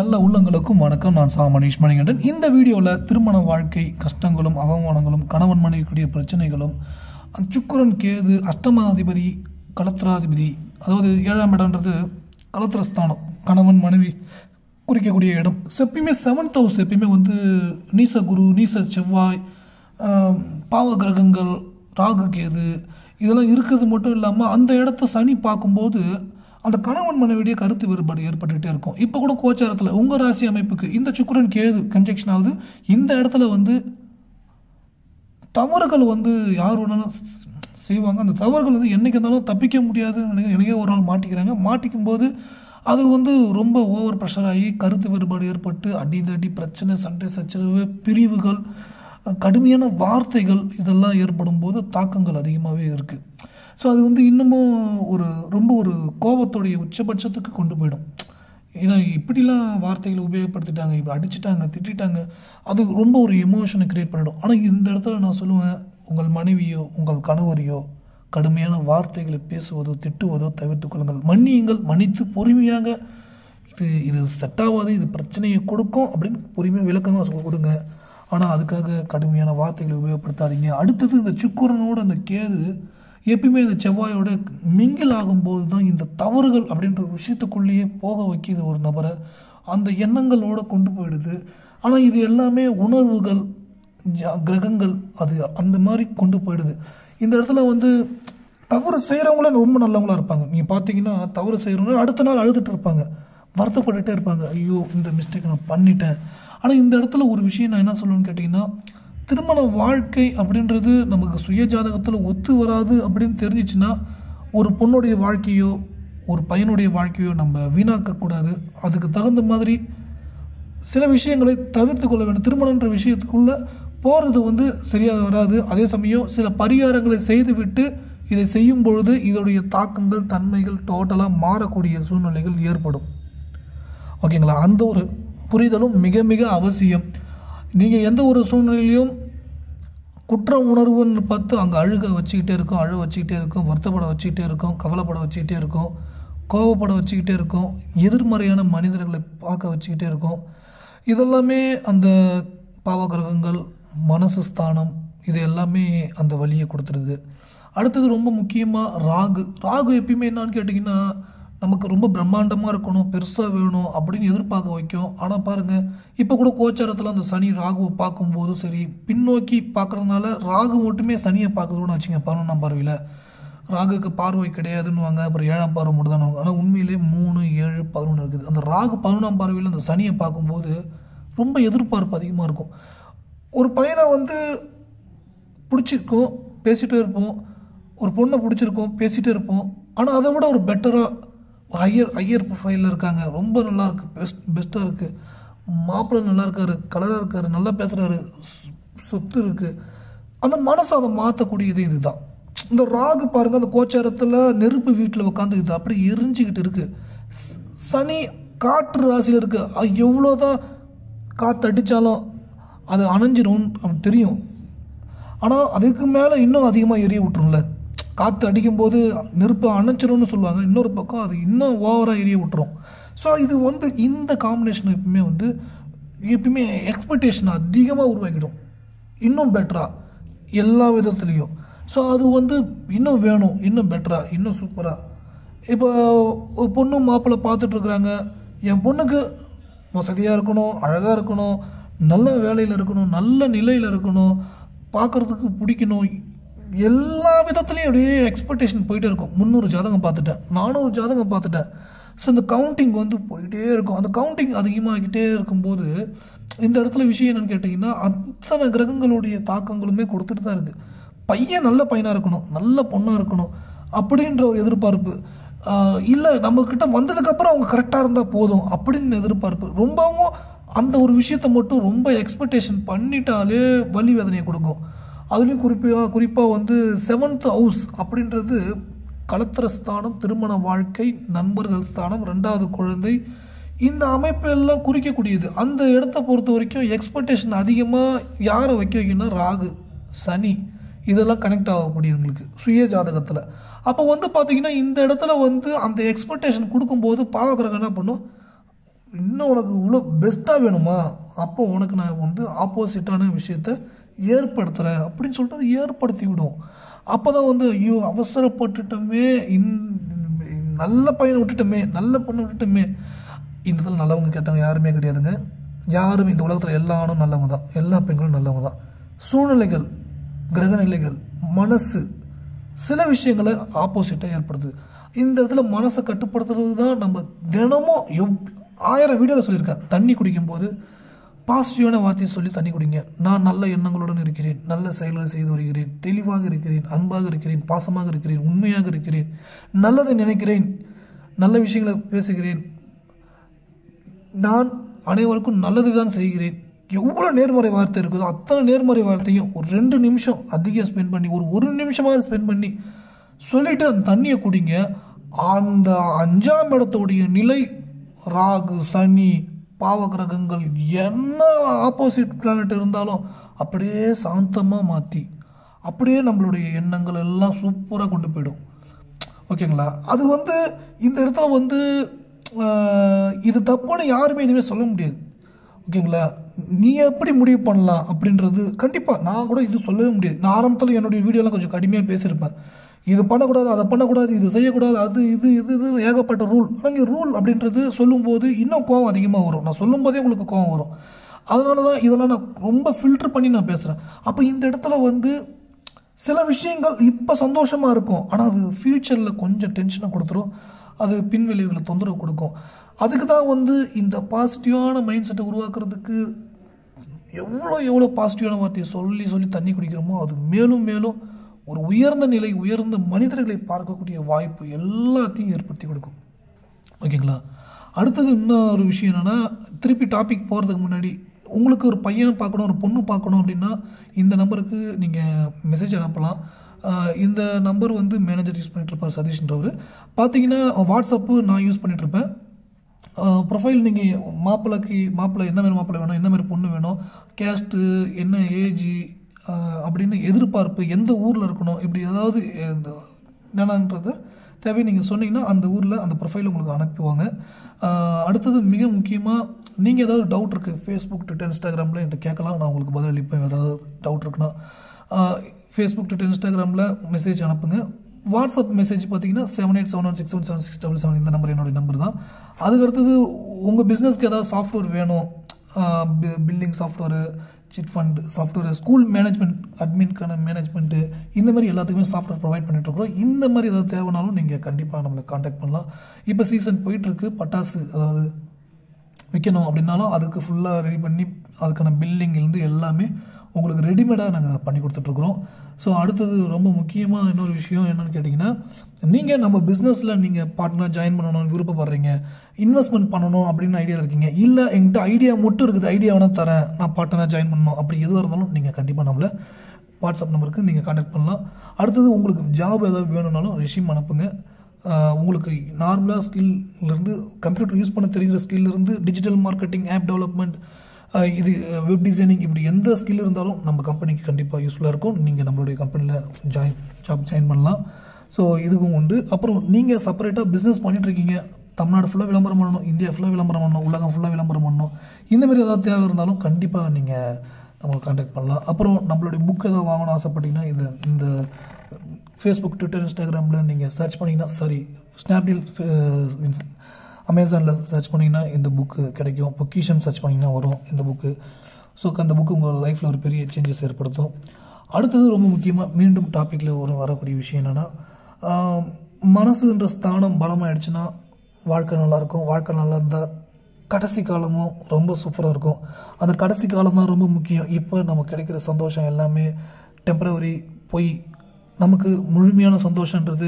நல்ல உள்ளங்களுக்கும் வணக்கம் நான் சா மணிஷ் மணிகண்டன் இந்த வீடியோவில் திருமண வாழ்க்கை கஷ்டங்களும் அவமானங்களும் கணவன் மனைவிக்குரிய பிரச்சனைகளும் சுக்கிரன் கேது அஷ்டமாதிபதி கலத்திராதிபதி அதாவது ஏழாம் இடம்ன்றது கலத்திரஸ்தானம் கணவன் மனைவி குறிக்கக்கூடிய இடம் எப்பயுமே செவன்த் ஹவுஸ் எப்பயுமே வந்து நீச குரு நீச செவ்வாய் ஆஹ், பாவ கிரகங்கள் ராகு கேது இதெல்லாம் இருக்கிறது மட்டும் இல்லாமல் அந்த இடத்த சனி பார்க்கும்போது அந்த கணவன் மனைவியுடைய கருத்து வேறுபாடு ஏற்பட்டுக்கிட்டே இருக்கும் இப்போ கூட கோச்சாரத்தில் உங்கள் ராசி அமைப்புக்கு இந்த சுக்கிரன் கேது கன்ஜெக்ஷன் ஆகுது இந்த இடத்துல வந்து தவறுகள் வந்து யார் வேணாலும் செய்வாங்க அந்த தவறுகள் வந்து என்றைக்கு இருந்தாலும் தப்பிக்க முடியாதுன்னு நினைக்கிறேன். எனக்கே ஒரு நாள் மாட்டிக்கிறாங்க மாட்டிக்கும் போது அது வந்து ரொம்ப ஓவர் ப்ரெஷர் ஆகி கருத்து வேறுபாடு ஏற்பட்டு அடிதடி பிரச்சனை சண்டை சச்சரவு பிரிவுகள் கடுமையான வார்த்தைகள் இதெல்லாம் ஏற்படும் போது தாக்கங்கள் அதிகமாகவே இருக்குது ஸோ அது வந்து இன்னமும் ஒரு ரொம்ப ஒரு கோபத்துடைய உச்சபட்சத்துக்கு கொண்டு போயிடும் ஏன்னா இப்படிலாம் வார்த்தைகளை உபயோகப்படுத்திட்டாங்க இப்போ அடிச்சிட்டாங்க திட்டிட்டாங்க அது ரொம்ப ஒரு எமோஷனை கிரியேட் பண்ணிடும் ஆனால் இந்த இடத்துல நான் சொல்லுவேன் உங்கள் மனைவியோ உங்கள் கணவரையோ கடுமையான வார்த்தைகளை பேசுவதோ திட்டுவதோ தவிர்த்து கொள்ளுங்கள் மன்னியுங்கள் மன்னித்து பொறுமையாக இது இது செட் ஆகாது இது பிரச்சனையை கொடுக்கும் அப்படின்னு பொறுமையாக விளக்கமாக சொல்ல கொடுங்க ஆனால் அதுக்காக கடுமையான வார்த்தைகளை உபயோகப்படுத்தாதீங்க அடுத்தது இந்த சுக்குரனோட அந்த கேது எப்பயுமே இந்த செவ்வாயோட மிங்கில் ஆகும்போது தான் இந்த தவறுகள் அப்படின்ற ஒரு விஷயத்துக்குள்ளேயே போக வைக்கிது ஒரு நபரை அந்த எண்ணங்களோட கொண்டு போயிடுது ஆனால் இது எல்லாமே உணர்வுகள் ஜ- கிரகங்கள் அது அந்த மாதிரி கொண்டு போயிடுது இந்த இடத்துல வந்து தவறு செய்கிறவங்களே ரொம்ப நல்லவங்களா இருப்பாங்க நீங்கள் பார்த்தீங்கன்னா தவறு செய்கிறவங்க அடுத்த நாள் அழுதுட்டு இருப்பாங்க வருத்தப்பட்டுட்டே இருப்பாங்க ஐயோ இந்த மிஸ்டேக் நான் பண்ணிட்டேன் ஆனால் இந்த இடத்துல ஒரு விஷயம் நான் என்ன சொல்லணும்னு கேட்டிங்கன்னா திருமண வாழ்க்கை அப்படின்றது நமக்கு சுய ஜாதகத்தில் ஒத்து வராது அப்படின்னு தெரிஞ்சிச்சுன்னா ஒரு பொண்ணுடைய வாழ்க்கையோ ஒரு பையனுடைய வாழ்க்கையோ நம்ம வீணாக்கக்கூடாது அதுக்கு தகுந்த மாதிரி சில விஷயங்களை தவிர்த்து கொள்ள வேண்டும் திருமணன்ற விஷயத்துக்குள்ளே போகிறது வந்து சரியாக வராது அதே சமயம் சில பரிகாரங்களை செய்துவிட்டு இதை செய்யும் பொழுது இதோடைய தாக்கங்கள் தன்மைகள் டோட்டலாக மாறக்கூடிய சூழ்நிலைகள் ஏற்படும் ஓகேங்களா அந்த ஒரு புரிதலும் மிக மிக அவசியம் நீங்கள் எந்த ஒரு சூழ்நிலையிலையும் குற்ற உணர்வுன்னு பார்த்து அங்கே அழுக வச்சுக்கிட்டே இருக்கும் அழ வச்சுக்கிட்டே இருக்கும் வருத்தப்பட வச்சுக்கிட்டே இருக்கும் கவலைப்பட வச்சுக்கிட்டே இருக்கும் கோவப்பட வச்சுக்கிட்டே இருக்கும் எதிர்மறையான மனிதர்களை பார்க்க வச்சுக்கிட்டே இருக்கும் இதெல்லாமே அந்த பாவகிரகங்கள் மனசு ஸ்தானம் இது எல்லாமே அந்த வழியை கொடுத்துருது அடுத்தது ரொம்ப முக்கியமாக ராகு ராகு எப்பயுமே என்னன்னு கேட்டிங்கன்னா நமக்கு ரொம்ப பிரம்மாண்டமாக இருக்கணும் பெருசாக வேணும் அப்படின்னு எதிர்பார்க்க வைக்கும் ஆனால் பாருங்கள் இப்போ கூட கோச்சாரத்தில் அந்த சனி ராகுவை பார்க்கும்போதும் சரி பின்னோக்கி பார்க்குறதுனால ராகு மட்டுமே சனியை பார்க்குறதுன்னு வச்சுங்க பதினொன்றாம் பார்வையில் ராகுக்கு பார்வை கிடையாதுன்னுவாங்க அப்புறம் ஏழாம் பார்வை மட்டும் தான் ஆனால் உண்மையிலே மூணு ஏழு பதினொன்று இருக்குது அந்த ராகு பதினொன்றாம் பார்வையில் அந்த சனியை பார்க்கும்போது ரொம்ப எதிர்பார்ப்பு அதிகமாக இருக்கும் ஒரு பையனை வந்து பிடிச்சிருக்கோம் பேசிகிட்டே இருப்போம் ஒரு பொண்ணை பிடிச்சிருக்கோம் பேசிகிட்டே இருப்போம் ஆனால் அதை விட ஒரு பெட்டராக ஹையர் ஹையர் ப்ரொஃபைலில் இருக்காங்க ரொம்ப நல்லா இருக்கு பெஸ்ட் பெஸ்ட்டாக இருக்குது மாப்பிள்ளை நல்லா இருக்காரு கலராக இருக்காரு நல்லா பேசுகிறாரு சொத்து இருக்குது அந்த மனசை அதை மாற்றக்கூடியது இதுதான் இந்த ராகு பாருங்கள் அந்த கோச்சாரத்தில் நெருப்பு வீட்டில் உட்காந்துக்குது அப்படி எரிஞ்சுக்கிட்டு இருக்குது ஸ்- சனி காற்று ராசியில் இருக்குது எவ்வளோ தான் காற்று அடித்தாலும் அது அணைஞ்சிரும் அப்படி தெரியும் ஆனால் அதுக்கு மேலே இன்னும் அதிகமாக எரிய விட்டுரும்ல காற்று அடிக்கும்போது நெருப்பு அணைச்சிரும்னு சொல்லுவாங்க இன்னொரு பக்கம் அது இன்னும் ஓவராக எரிய விட்டுரும் ஸோ இது வந்து இந்த காம்பினேஷன் எப்பவுமே வந்து எப்பவுமே எக்ஸ்பெக்டேஷன் அதிகமாக உருவாக்கிடும் இன்னும் பெட்டராக எல்லா விதத்துலேயும் ஸோ அது வந்து இன்னும் வேணும் இன்னும் பெட்டராக இன்னும் சூப்பராக இப்போ ஒரு பொண்ணு மாப்பிள்ளை பார்த்துட்டு இருக்கிறாங்க என் பொண்ணுக்கு வசதியாக இருக்கணும் அழகாக இருக்கணும் நல்ல வேலையில் இருக்கணும் நல்ல நிலையில் இருக்கணும் பார்க்குறதுக்கு பிடிக்கணும் எல்லா விதத்துலேயும் அப்படியே எக்ஸ்பெக்டேஷன் போயிட்டே இருக்கும் முந்நூறு ஜாதகம் பார்த்துட்டேன் நானூறு ஜாதகம் பார்த்துட்டேன் ஸோ இந்த கவுண்டிங் வந்து போயிட்டே இருக்கும் அந்த கவுண்டிங் அதிகமாகிட்டே இருக்கும்போது இந்த இடத்துல விஷயம் என்னன்னு கேட்டிங்கன்னா அத்தனை கிரகங்களுடைய தாக்கங்களுமே கொடுத்துட்டு தான் இருக்குது பையன் நல்ல பையனாக இருக்கணும் நல்ல பொண்ணாக இருக்கணும் அப்படின்ற ஒரு எதிர்பார்ப்பு இல்லை நம்மக்கிட்ட வந்ததுக்கப்புறம் அவங்க கரெக்டாக இருந்தால் போதும் அப்படின்னு எதிர்பார்ப்பு ரொம்பவும் அந்த ஒரு விஷயத்தை மட்டும் ரொம்ப எக்ஸ்பெக்டேஷன் பண்ணிட்டாலே வலி வேதனையை கொடுக்கும் அதுலேயும் குறிப்பாக குறிப்பாக வந்து செவன்த் ஹவுஸ் அப்படின்றது கலத்திர ஸ்தானம் திருமண வாழ்க்கை நண்பர்கள் ஸ்தானம் ரெண்டாவது குழந்தை இந்த அமைப்பு எல்லாம் குறிக்கக்கூடியது அந்த இடத்த பொறுத்த வரைக்கும் எக்ஸ்பெக்டேஷன் அதிகமாக யாரை வைக்க வைக்கணும்னா ராகு சனி இதெல்லாம் கனெக்ட் ஆகக்கூடியது உங்களுக்கு சுய ஜாதகத்தில் அப்போ வந்து பார்த்தீங்கன்னா இந்த இடத்துல வந்து அந்த எக்ஸ்பெக்டேஷன் கொடுக்கும்போது பாவகிரகம் என்ன பண்ணும் இன்னும் உனக்கு இவ்வளோ பெஸ்ட்டாக வேணுமா அப்போ உனக்கு நான் வந்து ஆப்போசிட்டான விஷயத்த ஏற்படுத்துகிறேன் அப்படின்னு சொல்லிட்டு அதை ஏற்படுத்தி விடும் அப்போ தான் வந்து ஐயோ அவசரப்பட்டுட்டோமே இந்த நல்ல பையனை விட்டுட்டோமே நல்ல பொண்ணை விட்டுட்டோமே இந்த இடத்துல நல்லவங்க கேட்டவங்க யாருமே கிடையாதுங்க யாரும் இந்த உலகத்தில் எல்லா ஆணும் நல்லவங்க தான் எல்லா பெண்களும் நல்லவங்க தான் சூழ்நிலைகள் கிரகநிலைகள் மனசு சில விஷயங்களை ஆப்போசிட்டாக ஏற்படுது இந்த இடத்துல மனசை கட்டுப்படுத்துறது தான் நம்ம தினமும் எவ் ஆயிரம் வீடியோவில் சொல்லியிருக்கேன் தண்ணி குடிக்கும்போது பாசிட்டிவான வார்த்தையை சொல்லி தண்ணி குடிங்க நான் நல்ல எண்ணங்களுடன் இருக்கிறேன் நல்ல செயல்களை செய்து வருகிறேன் தெளிவாக இருக்கிறேன் அன்பாக இருக்கிறேன் பாசமாக இருக்கிறேன் உண்மையாக இருக்கிறேன் நல்லதை நினைக்கிறேன் நல்ல விஷயங்களை பேசுகிறேன் நான் அனைவருக்கும் நல்லது தான் செய்கிறேன் எவ்வளோ நேர்மறை வார்த்தை இருக்குதோ அத்தனை நேர்மறை வார்த்தையும் ஒரு ரெண்டு நிமிஷம் அதிகம் ஸ்பெண்ட் பண்ணி ஒரு ஒரு நிமிஷமாவது ஸ்பெண்ட் பண்ணி சொல்லிட்டு அந்த தண்ணியை குடிங்க அந்த அஞ்சாம் இடத்துடைய நிலை ராகு சனி பாவகிரகங்கள் என்ன ஆப்போசிட் பிளானட் இருந்தாலும் அப்படியே சாந்தமாக மாற்றி அப்படியே நம்மளுடைய எண்ணங்கள் எல்லாம் சூப்பராக கொண்டு போயிடும் ஓகேங்களா அது வந்து இந்த இடத்துல வந்து ஆஹ், இது தப்புன்னு யாருமே இனிமேல் சொல்ல முடியாது ஓகேங்களா நீ எப்படி முடிவு பண்ணலாம் அப்படின்றது கண்டிப்பாக நான் கூட இது சொல்லவே முடியாது நான் ஆரம்பத்தில் என்னுடைய வீடியோலாம் கொஞ்சம் கடுமையாக பேசியிருப்பேன் இது பண்ணக்கூடாது அதை பண்ணக்கூடாது இது செய்யக்கூடாது அது இது இது இது ஏகப்பட்ட ரூல் ஆனால் இங்கே ரூல் அப்படின்றது சொல்லும்போது இன்னும் கோவம் அதிகமாக வரும் நான் சொல்லும்போதே உங்களுக்கு கோவம் வரும் அதனால தான் இதெல்லாம் நான் ரொம்ப ஃபில்டர் பண்ணி நான் பேசுகிறேன் அப்போ இந்த இடத்துல வந்து சில விஷயங்கள் இப்போ சந்தோஷமாக இருக்கும் ஆனால் அது ஃப்யூச்சரில் கொஞ்சம் டென்ஷனை கொடுத்துரும் அது பின்விளைவுகளை தொந்தரவு கொடுக்கும் அதுக்கு தான் வந்து இந்த பாசிட்டிவான மைண்ட் செட்டை உருவாக்குறதுக்கு எவ்வளோ எவ்வளோ பாசிட்டிவான வார்த்தையை சொல்லி சொல்லி தண்ணி குடிக்கிறோமோ அது மேலும் மேலும் ஒரு உயர்ந்த நிலை உயர்ந்த மனிதர்களை பார்க்கக்கூடிய வாய்ப்பு எல்லாத்தையும் ஏற்படுத்தி கொடுக்கும் ஓகேங்களா அடுத்தது இன்னொரு விஷயம் என்னென்னா திருப்பி டாபிக் போகிறதுக்கு முன்னாடி உங்களுக்கு ஒரு பையனை பார்க்கணும் ஒரு பொண்ணு பார்க்கணும் அப்படின்னா இந்த நம்பருக்கு நீங்கள் மெசேஜ் அனுப்பலாம் ஆஹ் இந்த நம்பர் வந்து மேனேஜர் யூஸ் பண்ணிகிட்ருப்பார் சதீஷ்ன்றவர் பார்த்தீங்கன்னா வாட்ஸ்அப்பு நான் யூஸ் பண்ணிகிட்ருப்பேன் ப்ரொஃபைல் நீங்கள் மாப்பிள்ளைக்கு மாப்பிள்ளை என்ன மாதிரி மாப்பிள்ளை வேணும் என்ன மாதிரி பொண்ணு வேணும் கேஸ்ட்டு என்ன ஏஜி அப்படின்னு எதிர்பார்ப்பு எந்த ஊரில் இருக்கணும் இப்படி ஏதாவது இந்த என்னன்றது தேவை நீங்கள் சொன்னீங்கன்னா அந்த ஊரில் அந்த ப்ரொஃபைல் உங்களுக்கு அனுப்புவாங்க ஆஹ் அடுத்தது மிக முக்கியமாக நீங்கள் ஏதாவது டவுட் இருக்குது ஃபேஸ்புக் ட்விட்டர் இன்ஸ்டாகிராமில் என்கிட்ட கேட்கலாம் நான் உங்களுக்கு பதில் அளிப்பேன் ஏதாவது டவுட் இருக்குன்னா ஃபேஸ்புக் ட்விட்டர் இன்ஸ்டாகிராமில் மெசேஜ் அனுப்புங்க வாட்ஸ்அப் மெசேஜ் பார்த்தீங்கன்னா seven eight seven one six one seven six double seven இந்த நம்பர் என்னுடைய நம்பர் தான் அதுக்கு அடுத்தது உங்கள் பிஸ்னஸ்க்கு ஏதாவது சாஃப்ட்வேர் வேணும் billing software chit fund software school management அட்மின்கான மேனேஜ்மெண்ட்டு இந்த மாதிரி எல்லாத்துக்குமே சாஃப்ட்வேர் ப்ரொவைட் பண்ணிட்டுருக்கோம் இந்த மாதிரி ஏதாவது தேவைனாலும் நீங்கள் கண்டிப்பாக நம்மளை காண்டாக்ட் பண்ணலாம் இப்போ சீசன் போயிட்டுருக்கு பட்டாசு அதாவது விற்கணும் அப்படின்னாலும் அதுக்கு ஃபுல்லாக ரெடி பண்ணி அதுக்கான பில்லிங்லேருந்து எல்லாமே உங்களுக்கு ரெடிமேடாக நாங்கள் பண்ணி கொடுத்துட்ருக்குறோம் ஸோ அடுத்தது ரொம்ப முக்கியமாக இன்னொரு விஷயம் என்னென்னு கேட்டிங்கன்னா நீங்கள் நம்ம பிஸ்னஸில் நீங்கள் பார்ட்னராக ஜாயின் பண்ணணும்னு விருப்பப்படுறீங்க இன்வெஸ்ட்மெண்ட் பண்ணணும் அப்படின்னு ஐடியா இருக்கீங்க இல்லை என்கிட்ட ஐடியா மட்டும் இருக்குது ஐடியா வேணால் தரேன் நான் பார்ட்னராக ஜாயின் பண்ணணும் அப்படி எதுவாக இருந்தாலும் நீங்கள் கண்டிப்பாக நம்மளை வாட்ஸ்அப் நம்பருக்கு நீங்கள் காண்டாக்ட் பண்ணலாம் அடுத்தது உங்களுக்கு ஜாப் ஏதாவது வேணும்னாலும் ரெஷ்யூம் அனுப்புங்க ஆஹ் உங்களுக்கு நார்மலாக ஸ்கில்லேருந்து கம்ப்யூட்டர் யூஸ் பண்ண தெரிகிற ஸ்கில்லேருந்து டிஜிட்டல் மார்க்கெட்டிங் ஆப் டெவலப்மெண்ட் இது வெப் டிசைனிங் இப்படி எந்த ஸ்கில் இருந்தாலும் நம்ம கம்பெனிக்கு கண்டிப்பாக யூஸ்ஃபுல்லாக இருக்கும் நீங்கள் நம்மளுடைய கம்பெனியில் ஜாயின் ஜாப் ஜாயின் பண்ணலாம் ஸோ இதுக்கும் உண்டு அப்புறம் நீங்கள் செப்பரேட்டாக பிஸ்னஸ் பண்ணிட்டுருக்கீங்க தமிழ்நாடு ஃபுல்லாக விளம்பரம் பண்ணணும் இந்தியா ஃபுல்லாக விளம்பரம் பண்ணணும் உலகம் ஃபுல்லாக விளம்பரம் பண்ணணும் இந்த மாதிரி ஏதாவது தேவை இருந்தாலும் கண்டிப்பாக நீங்கள் நம்மளை காண்டாக்ட் பண்ணலாம் அப்புறம் நம்மளுடைய புக் ஏதாவது வாங்கணும்னு ஆசைப்பட்டீங்கன்னா இது இந்த ஃபேஸ்புக் ட்விட்டர் இன்ஸ்டாகிராமில் நீங்கள் சர்ச் பண்ணிங்கன்னா சாரி ஸ்னாப்டீல் அமேசானில் சர்ச் பண்ணிங்கன்னா இந்த புக்கு கிடைக்கும் பொக்கிஷம் சர்ச் பண்ணிங்கன்னா வரும் இந்த புக்கு ஸோ அந்த புக்கு உங்கள் லைஃப்பில் ஒரு பெரிய சேஞ்சஸ் ஏற்படுத்தும் அடுத்தது ரொம்ப முக்கியமாக மீண்டும் டாப்பிக்கில் ஒரு வரக்கூடிய விஷயம் என்னென்னா மனசுன்ற ஸ்தானம் பலமாயிடுச்சுன்னா வாழ்க்கை நல்லாயிருக்கும் வாழ்க்கை நல்லா இருந்தால் கடைசி காலமும் ரொம்ப சூப்பராக இருக்கும் அந்த கடைசி காலம் தான் ரொம்ப முக்கியம் இப்போ நமக்கு கிடைக்கிற சந்தோஷம் எல்லாமே டெம்பரவரி பொய் நமக்கு முழுமையான சந்தோஷன்றது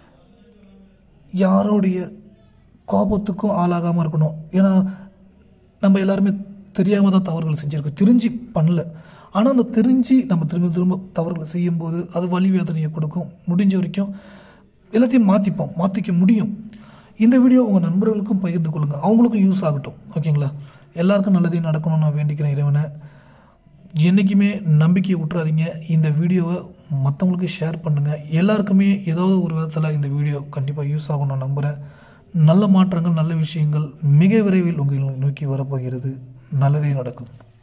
யாரோடைய கோபத்துக்கும் ஆளாகாமல் இருக்கணும் ஏன்னா நம்ம எல்லாருமே தெரியாமல் தான் தவறுகள் செஞ்சுருக்கோம் தெரிஞ்சு பண்ணல ஆனால் அந்த தெரிஞ்சு நம்ம திரும்ப திரும்ப தவறுகளை செய்யும்போது அது வலி வேதனையை கொடுக்கும் முடிஞ்ச வரைக்கும் எல்லாத்தையும் மாற்றிப்போம் மாற்றிக்க முடியும் இந்த வீடியோ உங்கள் நண்பர்களுக்கும் பகிர்ந்து கொள்ளுங்கள் அவங்களுக்கும் யூஸ் ஆகட்டும் ஓகேங்களா எல்லாருக்கும் நல்லதே நடக்கணும்னு நான் வேண்டிக்கிறேன் இறைவனை என்றைக்குமே நம்பிக்கையை விட்டுறாதீங்க இந்த வீடியோவை மற்றவங்களுக்கு ஷேர் பண்ணுங்கள் எல்லாருக்குமே ஏதாவது ஒரு விதத்தில் இந்த வீடியோ கண்டிப்பாக யூஸ் ஆகும் நான் நம்புகிறேன் நல்ல மாற்றங்கள் நல்ல விஷயங்கள் மிக விரைவில் உங்களை நோக்கி வரப்போகிறது நல்லதே நடக்கும்